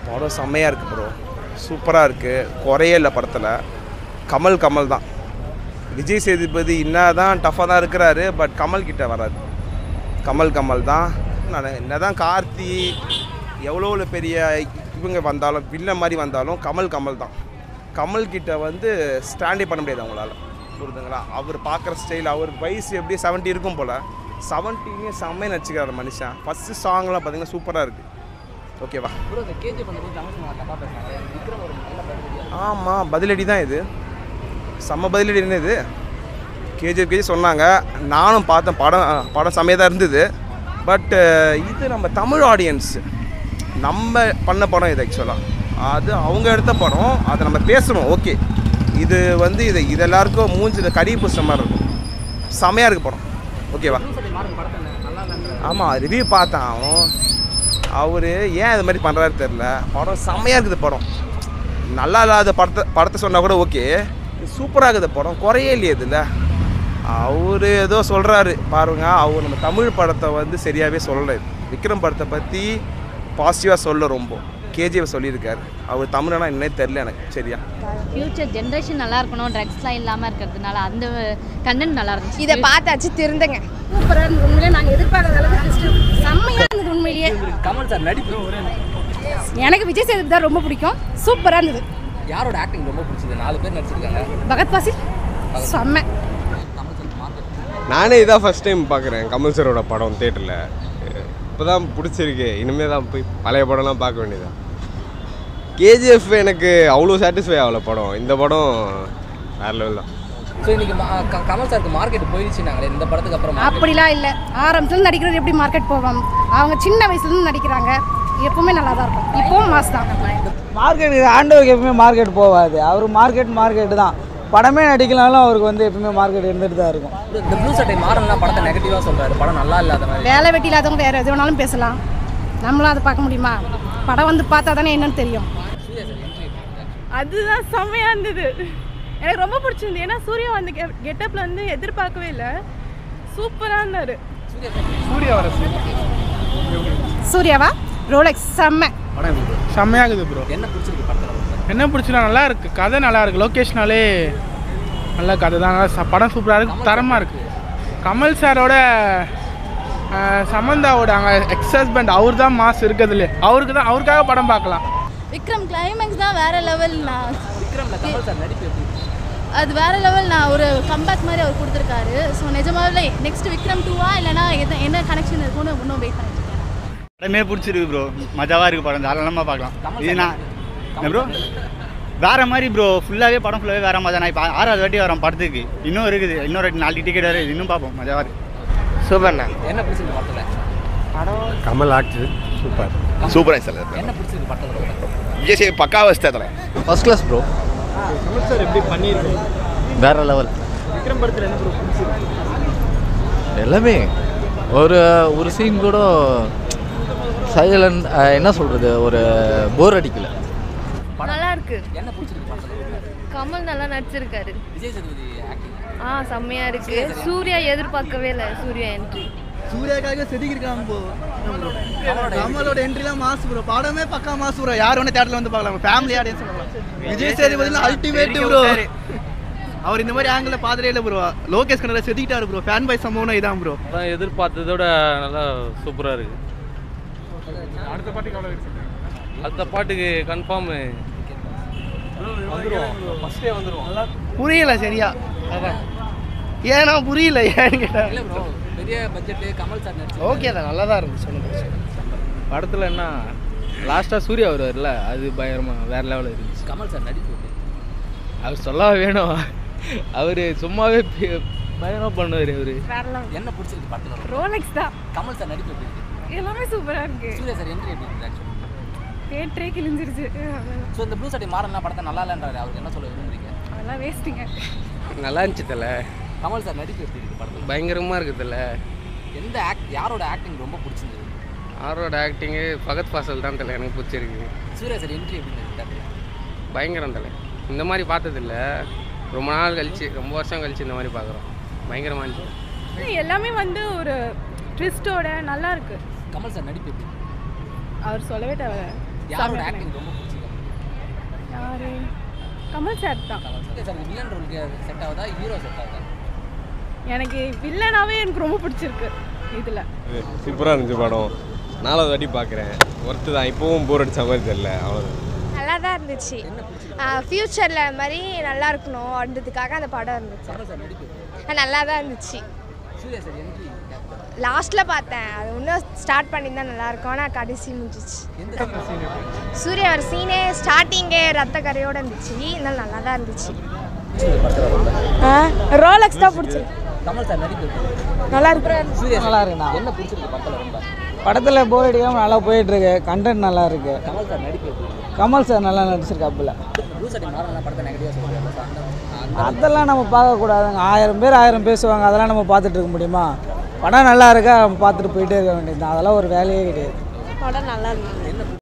படம் செம்மையாக இருக்குது ப்ரோ சூப்பராக இருக்குது குறையே இல்லை படத்தில் கமல் கமல் தான் விஜய் சேதுபதி என்ன தான் டஃப்பாக தான் இருக்கிறாரு பட் கமல் கிட்ட வராது கமல் கமல் தான் நான் என்ன தான் கார்த்தி எவ்வளோ எவ்வளோ பெரிய இவங்க வந்தாலும் வில்ல மாதிரி வந்தாலும் கமல் கமல் தான் கமல் கிட்ட வந்து ஸ்டாண்டே பண்ண முடியாது அவங்களால புரியுதுங்களா அவர் பார்க்குற ஸ்டைல் அவர் வயசு எப்படி 70 இருக்கும் போல் செவன்ட்டிலையும் செம்மையை நடிச்சுக்கிறாரு மனுஷன் ஃபஸ்ட்டு சாங்லாம் பார்த்தீங்கன்னா சூப்பராக இருக்குது ஓகேவா ப்ரோ இந்த கேஜிஎஃப் வந்து தமிழ் சினிமா தப்பாக பேசுறாங்க விக்ரம் ஒரு நல்ல பதிலடி ஆமாம் பதிலடி தான் இது செம்ம பதிலடி என்ன இது கேஜிஎஃப் கேஜி சொன்னாங்க நானும் பார்த்தேன் படம் படம் செம்மையாக தான் இருந்தது பட்டு இது நம்ம தமிழ் ஆடியன்ஸ் நம்ம பண்ண படம் இது ஆக்சுவலாக அது அவங்க எடுத்த படம் அதை நம்ம பேசணும் ஓகே இது வந்து இது இது எல்லாருக்கும் மூஞ்சில் கடி பூசுற மாதிரி இருக்கும் செம்மையாக இருக்கு படம் ஓகேவா சரி மாறன் படத்தை நல்லா இல்லைன்ற ஆமாம் ரிவ்யூ பார்த்தேன் அவன் அவர் ஏன் இது மாதிரி பண்ணுறாரு தெரில படம் செம்மையாக இருக்குது படம் நல்லா இல்லாத படத்தை படத்தை சொன்னால் கூட ஓகே சூப்பராக இருக்குது படம் குறையே இல்லையே இதில் அவர் ஏதோ சொல்கிறாரு பாருங்க அவர் நம்ம தமிழ் படத்தை வந்து சரியாகவே சொல்லலை விக்ரம் படத்தை பற்றி பாசிட்டிவாக சொல்ல ரொம்ப கேஜிஎஃப் சொல்லியிருக்காரு அவர் தமிழனா என்னே தெரில எனக்கு சரியா ஃப்யூச்சர் ஜென்ரேஷன் நல்லா இருக்கணும் ட்ரக்ஸ்லாம் இல்லாமல் இருக்கிறதுனால அந்த கண்டென்ட் நல்லா இருந்துச்சு இதை பார்த்தாச்சு திருந்துங்க சூப்பராக இருந்தது உண்மையிலே நாங்கள் எதிர்பார்க்காத அளவுக்கு twist. செம்மையா இருந்தது உண்மையிலேயே கமல் சார் நடிப்பு எனக்கு விஜய் சேதுபதி தான் ரொம்ப பிடிக்கும் சூப்பராக இருந்தது யாரோட ஆக்டிங் ரொம்ப பிடிச்சது நாலு பேர் நடிச்சிருக்காங்க பகத் பாசில் செம்ம கமல் சார் மார்க்கெட் நானே இதான் ஃபஸ்ட் டைம் பார்க்குறேன் கமல் சாரோட படம் தேட்டரில் இப்போ தான் பிடிச்சிருக்கு இனிமேல் தான் போய் பழைய படம்லாம் பார்க்க வேண்டியதான் கேஜிஎஃப் எனக்கு அவ்வளோ சாட்டிஸ்ஃபை ஆகல படம் இந்த படம் வேறு லெவல் தான் ஸோ இன்னைக்கு மா- க- கமல் சாருக்கு மார்க்கெட் போயிடுச்சுனாங்களே இந்த படத்துக்கு அப்புறம் market. அப்படிலாம் இல்லை ஆரம்பத்துல நடிக்கிறது எப்படி மார்க்கெட் போவோம் அவங்க சின்ன வயசுலேருந்து நடிக்கிறாங்க எப்பவுமே நல்லா தான் இருக்கும் இப்போவும் மாஸ் தான் மார்க்கெட் ஆண்டவருக்கு எப்பவுமே மார்க்கெட் போகாது அவர் மார்க்கெட் மார்க்கெட் தான் படமே நடிக்கலாலும் அவருக்கு வந்து எப்பவுமே மார்க்கெட் இருந்துட்டு தான் இருக்கும் இந்த ப்ளூ சட்டை மாறன்லாம் படத்தை நெகட்டிவாக சொல்றாரு படம் நல்லா இல்லாத மாதிரி வேலை வெட்டி இல்லாதவங்க வேறு எது வேணாலும் பேசலாம் நம்மளும் அதை பார்க்க முடியுமா படம் வந்து பார்த்தா தானே என்னன்னு தெரியும் அதுதான் செம்மையா இருந்தது எனக்கு ரொம்ப பிடிச்சிருந்தது ஏன்னா சூர்யா வந்து கெட்டப்ல வந்து எதிர்பார்க்கவே இல்லை சூப்பரா இருந்தாரு சூர்யாவா ரோலெக்ஸ் செம்ம செம்மையாகுது ப்ரோ என்ன பிடிச்சிருக்கு படத்தில் என்ன பிடிச்சினா நல்லா இருக்கு கதை நல்லா இருக்கு லொக்கேஷனாலே நல்ல கதை தான் நல்லா ச- படம் சூப்பராக இருக்கு தரமாக இருக்கு கமல் சாரோட அஹ், சமந்தாவோட அங்கே எக்ஸ் ஹஸ்பண்ட் அவர் தான் மாஸ் இருக்கிறதுலே அவருக்கு தான் அவருக்காக படம் பார்க்கலாம் விக்ரம் கிளைமேக்ஸ் தான் வேற லெவல் நான் விக்ரம்ல கமல் சார் நடிப்பு எப்படி இருந்துச்சு? அது வேற லெவல் நான் ஒரு கம்பேக் மாதிரி அவர் கொடுத்துருக்காரு ஸோ நிஜமாவே நெக்ஸ்ட் விக்ரம் டூவா இல்லைனா எது என்ன கனெக்ஷன் இருக்கும்னு இன்னும் வெயிட் பண்ணிட்டு இருக்கேன் படமே பிடிச்சிருக்கு ப்ரோ மஜாவாக இருக்குது படம் தாராளமாக பார்க்கலாம் கமல் இது சார் நான் என்ன ப்ரோ வேற மாதிரி ப்ரோ ஃபுல்லாகவே படம் ஃபுல்லாகவே வேற மாதிரி நான் இப்போ ஆறாவது வாட்டி வரோம் படத்துக்கு இன்னும் இருக்குது இன்னொரு நாலு டிக்கெட் வேறு இன்னும் பார்ப்போம் மஜாவாக இருக்கு சூப்பர்ண்ணா என்ன பிடிச்சிருக்கு படத்தில் கமல் ஆக்டர் சூப்பர் சூப்பராக சார் என்ன பிடிச்சிருக்கு படத்தில் விஜய் சேது பக்கா வச்சுட்டேன் first class bro Kamal sir எப்படி பண்ணியிருக்கோம் வேற லெவல் விக்ரம் படத்தில் என்ன ப்ரோ எல்லாமே ஒரு ஒரு சீன் கூட சைலண்ட் என்ன சொல்கிறது ஒரு போர் அடிக்கல நல்லா இருக்கு என்ன பிடிச்சிருக்கு படத்தில் கமல் நல்லா நடிச்சிருக்காரு விஜய் சேதுபதி ஆக்டிங் ஆ செம்மையா இருக்கு சூர்யா எதிர்பார்க்கவே இல்லை சூர்யா என்ட்ரி சூர்யாக்காக செதுக்கிருக்காங்க ப்ரோ கமலோட கமலோட என்ட்ரிலாம் மாசு ப்ரோ படமே பக்கா மாசு ப்ரோ யார் வேணா தேட்டரில் வந்து பார்க்கலாம் ஃபேமிலி ஆடியன்ஸ் சொல்லலாம் விஜய் சேதுபதி அல்டிமேட் ப்ரோ அவர் இந்த மாதிரி ஆங்கிள் பாதிரே இல்லை ப்ரோ லோகேஷ் கனரா செதுக்கிட்டாரு ப்ரோ ஃபேன் பை சம்பவம் இதான் ப்ரோ அதான் எதிர்பார்த்ததோட நல்லா சூப்பராக இருக்கு அடுத்த பாட்டுக்கு எவ்வளோ அடுத்த பாட்டுக்கு கன்ஃபார்ம் வந்துருவோம் ஃபஸ்ட்டே வந்துருவோம் புரியல சரியா அதான் ஏன்னா புரியல ஏன்னு கேட்டேன் இல்லை ப்ரோ பெரிய பட்ஜெட்டு கமல் சார் நடிச்சு ஓகே தான் நல்லா தான் இருந்துச்சு ஒன்றும் பிரச்சனை இல்லை. படத்தில் என்ன லாஸ்ட்டாக சூர்யா வருவார்ல அது பயங்கரமாக வேற லெவலில் இருந்துச்சு கமல் சார் நடிப்பு எப்படி? அவர் சொல்லவா வேணும் அவர் சும்மாவே பே- பயங்கரமாக பண்ணுவார் அவர் வேற லெவல் என்ன பிடிச்சிருக்கு படத்தில் ரோலெக்ஸ் தான் கமல் சார் நடிப்பு எப்படி இருக்கு எல்லாமே சூப்பரா இருக்கு சூர்யா சார் என்ட்ரி எப்படி இருக்கு ஆக்சுவலி தேட்டரே கிழிஞ்சிருச்சு ஸோ இந்த ப்ளூ சட்டை மாறன்லாம் படத்தை நல்லா இல்லைன்றாரு அவருக்கு என்ன சொல்ல விரும்புறீங்க அதெல்லாம் வேஸ்ட்டுங்க நல்லா இருந்துச்சு தல கமல் சார் நடிப்பு எப்படி இருக்கு படத்தில் பயங்கரமாக இருக்குதுல்ல எந்த ஆக்ட் யாரோட ஆக்டிங் ரொம்ப பிடிச்சிருந்தது ஆரோட ஆக்டிங்கு பகத் ஃபாசல் தான் தலை எனக்கு பிடிச்சிருக்கு சூர்யா சார் என்ட்ரி எப்படி இருந்தது பயங்கரம் தலை இந்த மாதிரி பார்த்ததில்ல ரொம்ப நாள் கழிச்சு ரொம்ப வருஷம் கழிச்சு இந்த மாதிரி பார்க்குறோம் பயங்கரமாக இருந்துச்சு எல்லாமே வந்து ஒரு ட்விஸ்டோட நல்லா இருக்கு கமல் சார் நடிப்பு எப்படி இருக்கு? அவர் சொல்லவே தேவை யாரோட ஆக்டிங் ரொம்ப பிடிச்சிருக்கு யாரு கமல் சார் தான் சூர்யா சார் வில்லன் ரோலுக்கு செட் ஆகுதா ஹீரோ செட் ஆகுதா எனக்கு வில்லனாவே எனக்கு ரொம்ப பிடிச்சிருக்கு இதில் சூப்பராக இருந்துச்சு படம் நாலாவது வாட்டி பார்க்குறேன் ஒர்த்து தான் இப்போவும் போர் அடிச்ச மாதிரி தெரியல அவ்வளோதான் நல்லா தான் இருந்துச்சு ஃப்யூச்சரில் அது மாதிரி நல்லா இருக்கணும் அப்படின்றதுக்காக அந்த படம் இருந்துச்சு கமல் சார் நடிப்பு ஆ, நல்லா தான் இருந்துச்சு சூர்யா சார் என்ட்ரி லாஸ்ட்டில் பார்த்தேன் அது இன்னும் ஸ்டார்ட் பண்ணியிருந்தா நல்லா இருக்கும் ஆனால் கடைசி முடிஞ்சிச்சு எந்த scene? சூர்யா ஒரு சீனே ஸ்டார்டிங்கே ரத்த கரையோடு இருந்துச்சு இருந்தாலும் நல்லா தான் இருந்துச்சு பிடிச்சிருக்கு படத்துல ரொம்ப ரோலக்ஸ் தான் பிடிச்சிருக்கு கமல் சார் நடிப்பு நல்லா இருக்கு சூர்யா நல்லா இருக்குண்ணா. என்ன பிடிச்சிருக்கு படத்துல ரொம்ப படத்தில் போர் அடிக்காமல் நல்லா போயிட்டுருக்கு கண்டென்ட் நல்லா இருக்கு கமல் சார் நடிப்பு எப்படி இருக்கு? கமல் சார் நல்லா நடிச்சிருக்காப்புல ப்ளூ சட்டி மாறலாம் படத்தை நெகட்டிவாக சொல்கிறாங்க ஸோ அந்த அந்த அதெல்லாம் நம்ம பார்க்கக்கூடாதுங்க ஆயிரம் பேர் ஆயிரம் பேசுவாங்க அதெல்லாம் நம்ம பார்த்துட்டு இருக்க முடியுமா படம் நல்லா இருக்கா நம்ம பார்த்துட்டு போயிட்டே இருக்க வேண்டியது அதெல்லாம் ஒரு வேலையே கிடையாது படம் நல்லா இருந்துச்சு என்ன